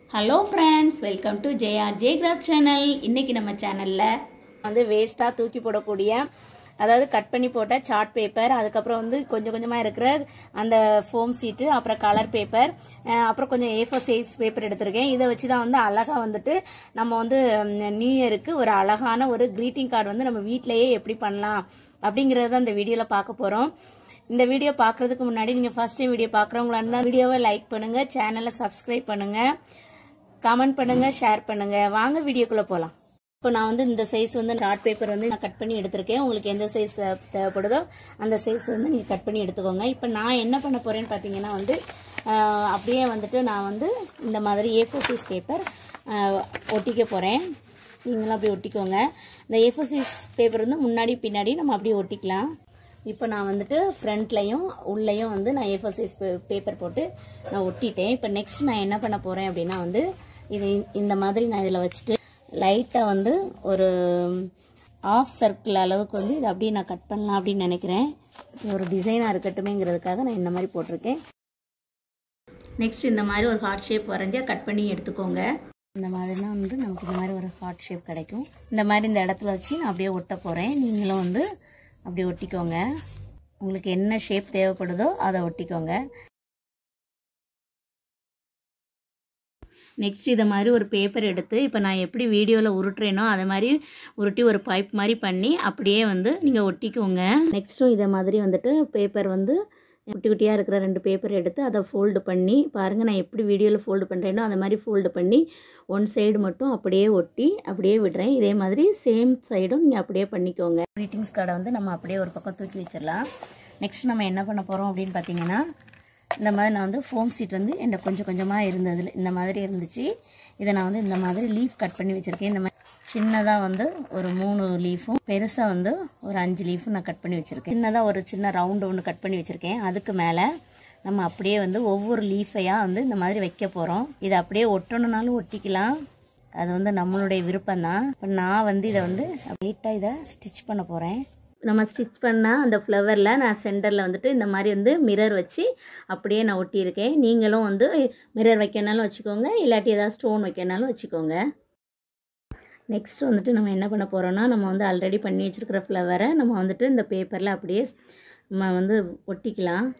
hello friends welcome to JR J craft channel இன்னைக்கு நம்ம சேனலில் வந்து வேஸ்ட்டாக தூக்கி போடக்கூடிய அதாவது கட் பண்ணி போட்ட சார்ட் பேப்பர் அதுக்கப்புறம் வந்து கொஞ்சம் கொஞ்சமாக இருக்கிற அந்த ஃபோம் சீட்டு அப்புறம் கலர் பேப்பர் அப்புறம் கொஞ்சம் ஏஃபோர் சைஸ் பேப்பர் எடுத்திருக்கேன் இதை வச்சு தான் வந்து அழகாக வந்துட்டு நம்ம வந்து நியூ இயருக்கு ஒரு அழகான ஒரு க்ரீட்டிங் கார்டு வந்து நம்ம வீட்டிலேயே எப்படி பண்ணலாம் அப்படிங்கறத இந்த வீடியோவில் பார்க்க போகிறோம் இந்த வீடியோ பார்க்கறதுக்கு முன்னாடி நீங்கள் ஃபர்ஸ்ட் டைம் வீடியோ பார்க்குறவங்களா இருந்தால் வீடியோவை லைக் பண்ணுங்க சேனலை சப்ஸ்கிரைப் பண்ணுங்க கமெண்ட் பண்ணுங்க ஷேர் பண்ணுங்க வாங்க வீடியோக்குள்ள போகலாம் இப்போ நான் வந்து இந்த சைஸ் வந்து சார்ட் பேப்பர் வந்து நான் கட் பண்ணி எடுத்திருக்கேன் உங்களுக்கு எந்த சைஸ் தேவைப்படுதோ அந்த சைஸ் வந்து நீங்கள் கட் பண்ணி எடுத்துக்கோங்க இப்போ நான் என்ன பண்ண போறேன்னு பார்த்தீங்கன்னா வந்து ஆஹ், அப்படியே வந்துட்டு நான் வந்து இந்த மாதிரி ஏ ஃபோர் சைஸ் பேப்பர் ஒட்டிக்க போகிறேன் நீங்களும் அப்படியே ஒட்டிக்கோங்க இந்த ஏ ஃபோர் சைஸ் பேப்பர் வந்து முன்னாடி பின்னாடி நம்ம அப்படியே ஒட்டிக்கலாம் இப்போ நான் வந்துட்டு ஃப்ரண்ட்லையும் உள்ளேயும் வந்து நான் ஏஃபோர் சைஸ் பேப்பர் போட்டு நான் ஒட்டிட்டேன் இப்போ நெக்ஸ்ட் நான் என்ன பண்ண போகிறேன் அப்படின்னா வந்து இது இந்த மாதிரி நான் இதில் வச்சுட்டு லைட்டாக வந்து ஒரு ஆஃப் சர்க்கிள் அளவுக்கு வந்து இதை அப்படியே நான் கட் பண்ணலாம் அப்படின்னு நினைக்கிறேன் இது ஒரு டிசைனாக இருக்கட்டுமேங்கிறதுக்காக நான் இந்த மாதிரி போட்டிருக்கேன் நெக்ஸ்ட் இந்த மாதிரி ஒரு ஹார்ட் ஷேப் வரைஞ்சா கட் பண்ணி எடுத்துக்கோங்க இந்த மாதிரினா வந்து நமக்கு இந்த மாதிரி ஒரு ஹார்ட் ஷேப் கிடைக்கும் இந்த மாதிரி இந்த இடத்துல வச்சு நான் அப்படியே ஒட்ட போகிறேன் நீங்களும் வந்து அப்படியே ஒட்டிக்கோங்க உங்களுக்கு என்ன ஷேப் தேவைப்படுதோ அதை ஒட்டிக்கோங்க நெக்ஸ்ட் இதை மாதிரி ஒரு பேப்பர் எடுத்து இப்போ நான் எப்படி வீடியோவில் உருட்டுறேனோ அதை மாதிரி உருட்டி ஒரு பைப் மாதிரி பண்ணி அப்படியே வந்து நீங்கள் ஒட்டிக்கோங்க நெக்ஸ்ட்டும் இதை மாதிரி வந்துட்டு பேப்பர் வந்து குட்டி குட்டியாக இருக்கிற ரெண்டு பேப்பர் எடுத்து அதை ஃபோல்டு பண்ணி பாருங்கள் நான் எப்படி வீடியோவில் ஃபோல்டு பண்ணுறேனோ அந்த மாதிரி ஃபோல்டு பண்ணி ஒன் சைடு மட்டும் அப்படியே ஒட்டி அப்படியே விடுறேன் இதே மாதிரி சேம் சைடும் நீங்கள் அப்படியே பண்ணிக்கோங்க க்ரீட்டிங்ஸ் கார்டை வந்து நம்ம அப்படியே ஒரு பக்கம் தூக்கி வச்சிடலாம் நெக்ஸ்ட் நம்ம என்ன பண்ண போகிறோம் அப்படின்னு பார்த்தீங்கன்னா இந்த மாதிரி நான் வந்து ஃபோம் சீட் வந்து என்கிட்ட கொஞ்சம் கொஞ்சமாக இருந்தது இந்த மாதிரி இருந்துச்சு இதை நான் வந்து இந்த மாதிரி லீஃப் கட் பண்ணி வச்சுருக்கேன் இந்த மாதிரி சின்னதாக வந்து ஒரு மூணு லீஃபும் பெருசாக வந்து ஒரு அஞ்சு லீஃபும் நான் கட் பண்ணி வச்சுருக்கேன் சின்னதாக ஒரு சின்ன ரவுண்டு ஒன்று கட் பண்ணி வச்சுருக்கேன் அதுக்கு மேலே நம்ம அப்படியே வந்து ஒவ்வொரு லீஃபையாக வந்து இந்த மாதிரி வைக்க போகிறோம் இதை அப்படியே ஒட்டணுனாலும் ஒட்டிக்கலாம் அது வந்து நம்மளுடைய விருப்பம் தான் இப்போ நான் வந்து இதை வந்து நீட்டாக இதை ஸ்டிச் பண்ண போகிறேன் நம்ம ஸ்டிச் பண்ணால் அந்த ஃப்ளவரில் நான் சென்டரில் வந்துட்டு இந்த மாதிரி வந்து மிரர் வச்சு அப்படியே நான் ஒட்டியிருக்கேன் நீங்களும் வந்து மிரர் வைக்கனாலும் வச்சுக்கோங்க இல்லாட்டி ஏதாவது ஸ்டோன் வைக்கனாலும் வச்சுக்கோங்க நெக்ஸ்ட் வந்துட்டு நம்ம என்ன பண்ண போகிறோம்னா நம்ம வந்து ஆல்ரெடி பண்ணி வச்சுருக்கிற ஃப்ளவரை நம்ம வந்துட்டு இந்த பேப்பரில் அப்படியே நம்ம வந்து ஒட்டிக்கலாம்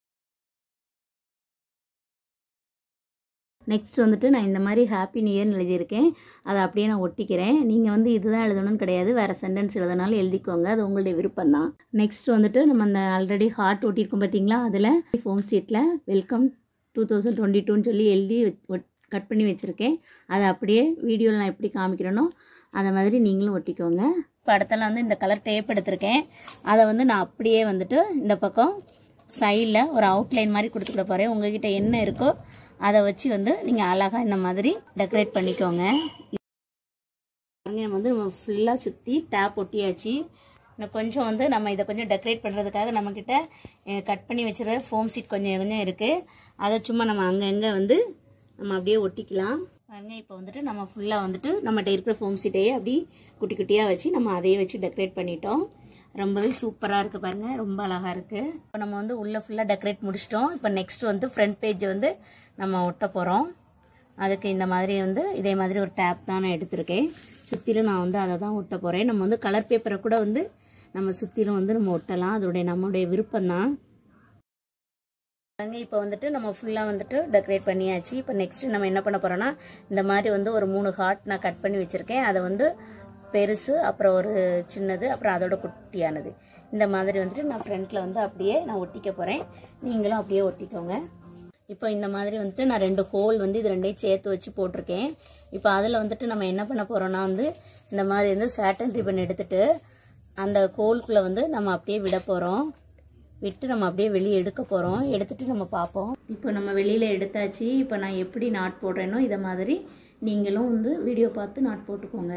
நெக்ஸ்ட் வந்துட்டு நான் இந்த மாதிரி ஹாப்பி நியூ இயர்னு எழுதியிருக்கேன் அதை அப்படியே நான் ஒட்டிக்கிறேன் நீங்கள் வந்து இதுதான் எழுதணும்னு கிடையாது வேறு சென்டென்ஸ் எழுதினாலும் எழுதிக்கோங்க அது உங்களுடைய விருப்பம் தான் நெக்ஸ்ட் வந்துட்டு நம்ம அந்த ஆல்ரெடி ஹார்ட் ஒட்டியிருக்கோம் பார்த்தீங்களா அதில் ஃபோம் சீட்டில் வெல்கம் டூ தௌசண்ட் டுவெண்ட்டி டூன்னு சொல்லி எழுதி கட் பண்ணி வச்சுருக்கேன் அதை அப்படியே வீடியோவில் நான் எப்படி காமிக்கிறேனோ அதை மாதிரி நீங்களும் ஒட்டிக்கோங்க இப்போ அடுத்தலாம் வந்து இந்த கலர் டேப் எடுத்திருக்கேன் அதை வந்து நான் அப்படியே வந்துட்டு இந்த பக்கம் சைடில் ஒரு அவுட்லைன் மாதிரி கொடுத்துக்கிட போகிறேன் உங்ககிட்ட என்ன இருக்கோ அதை வச்சு வந்து நீங்கள் அழகாக இந்த மாதிரி டெக்கரேட் பண்ணிக்கோங்க பாருங்க, நம்ம வந்து நம்ம ஃபுல்லாக சுற்றி டேப் ஒட்டியாச்சு இன்னும் கொஞ்சம் வந்து நம்ம இதை கொஞ்சம் டெக்கரேட் பண்ணுறதுக்காக நம்மக்கிட்ட கட் பண்ணி வச்சுருக்க ஃபோம் சீட் கொஞ்சம் கொஞ்சம் இருக்குது அதை சும்மா நம்ம அங்கங்கே வந்து நம்ம அப்படியே ஒட்டிக்கலாம் பாருங்க இப்போ வந்துட்டு நம்ம ஃபுல்லாக வந்துட்டு நம்மகிட்ட இருக்கிற ஃபோம் சீட்டையே அப்படி குட்டி குட்டியாக வச்சு நம்ம அதையே வச்சு டெக்கரேட் பண்ணிட்டோம் ரொம்பவே சூப்பராக இருக்குது பாருங்கள் ரொம்ப அழகாக இருக்குது இப்போ நம்ம வந்து உள்ளே ஃபுல்லாக டெக்கரேட் முடிச்சிட்டோம் இப்போ நெக்ஸ்ட் வந்து ஃப்ரண்ட் பேஜ் வந்து நம்ம ஒட்ட போகிறோம் அதுக்கு இந்த மாதிரி வந்து இதே மாதிரி ஒரு டேப் தான் நான் எடுத்திருக்கேன் சுற்றிலும் நான் வந்து அதை தான் ஒட்ட போகிறேன் நம்ம வந்து கலர் பேப்பரை கூட வந்து நம்ம சுற்றிலும் வந்து நம்ம ஒட்டலாம் அதோடைய நம்மளுடைய விருப்பம் தான் இப்போ வந்துட்டு நம்ம ஃபுல்லாக வந்துட்டு டெக்கரேட் பண்ணியாச்சு இப்போ நெக்ஸ்ட் நம்ம என்ன பண்ண போகிறோம்னா இந்த மாதிரி வந்து ஒரு மூணு ஹார்ட் நான் கட் பண்ணி வச்சுருக்கேன் அதை வந்து பெருசு அப்புறம் ஒரு சின்னது அப்புறம் அதோட குட்டியானது இந்த மாதிரி வந்துட்டு நான் ஃப்ரண்ட்டில் வந்து அப்படியே நான் ஒட்டிக்க போகிறேன் நீங்களும் அப்படியே ஒட்டிக்கோங்க இப்போ இந்த மாதிரி வந்துட்டு நான் ரெண்டு ஹோல் வந்து இது ரெண்டையும் சேர்த்து வச்சு போட்டிருக்கேன் இப்போ அதில் வந்துட்டு நம்ம என்ன பண்ண போகிறோம்னா வந்து இந்த மாதிரி வந்து சாட்டன் ரிப்பன் எடுத்துட்டு அந்த கோல்குள்ளே வந்து நம்ம அப்படியே விட போகிறோம் விட்டு நம்ம அப்படியே வெளியே எடுக்க போகிறோம் எடுத்துட்டு நம்ம பார்ப்போம் இப்போ நம்ம வெளியில் எடுத்தாச்சு இப்போ நான் எப்படி நாட் போடுறேனோ இதை மாதிரி நீங்களும் வந்து வீடியோ பார்த்து நாட் போட்டுக்கோங்க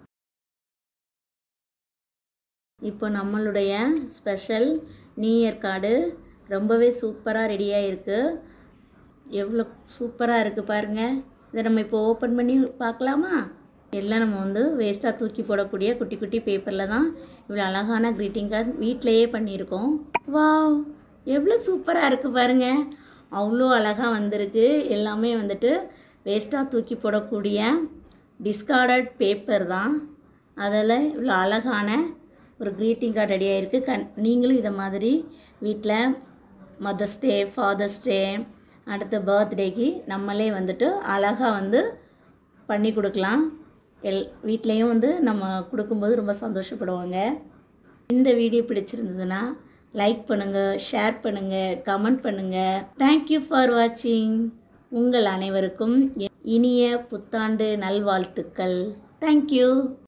இப்போ நம்மளுடைய ஸ்பெஷல் நியூ இயர் கார்டு ரொம்பவே சூப்பராக ரெடியாக இருக்குது எவ்வளோ சூப்பராக இருக்குது பாருங்கள் இதை நம்ம இப்போ ஓப்பன் பண்ணி பார்க்கலாமா எல்லாம் நம்ம வந்து வேஸ்ட்டாக தூக்கி போடக்கூடிய குட்டி குட்டி பேப்பரில் தான் இவ்வளோ அழகான க்ரீட்டிங் கார்டு வீட்டிலையே பண்ணியிருக்கோம் வாவ் எவ்வளோ சூப்பராக இருக்குது பாருங்கள் அவ்வளோ அழகாக வந்திருக்கு எல்லாமே வந்துட்டு வேஸ்ட்டாக தூக்கி போடக்கூடிய டிஸ்கார்டட் பேப்பர் தான் அதில் இவ்வளோ அழகான ஒரு க்ரீட்டிங் கார்டு ரெடி ஆகிருக்கு கண் நீங்களும் இதை மாதிரி வீட்டில் மதர்ஸ் டே ஃபாதர்ஸ் டே அடுத்த பர்த்டேக்கு நம்மளே வந்துட்டு அழகாக வந்து பண்ணி கொடுக்கலாம் எல் வீட்லேயும் வந்து நம்ம கொடுக்கும்போது ரொம்ப சந்தோஷப்படுவாங்க இந்த வீடியோ பிடிச்சிருந்ததுன்னா லைக் பண்ணுங்கள் ஷேர் பண்ணுங்கள் கமெண்ட் பண்ணுங்கள் தேங்க்யூ ஃபார் வாட்சிங் உங்கள் அனைவருக்கும் இனிய புத்தாண்டு நல்வாழ்த்துக்கள் தேங்க்யூ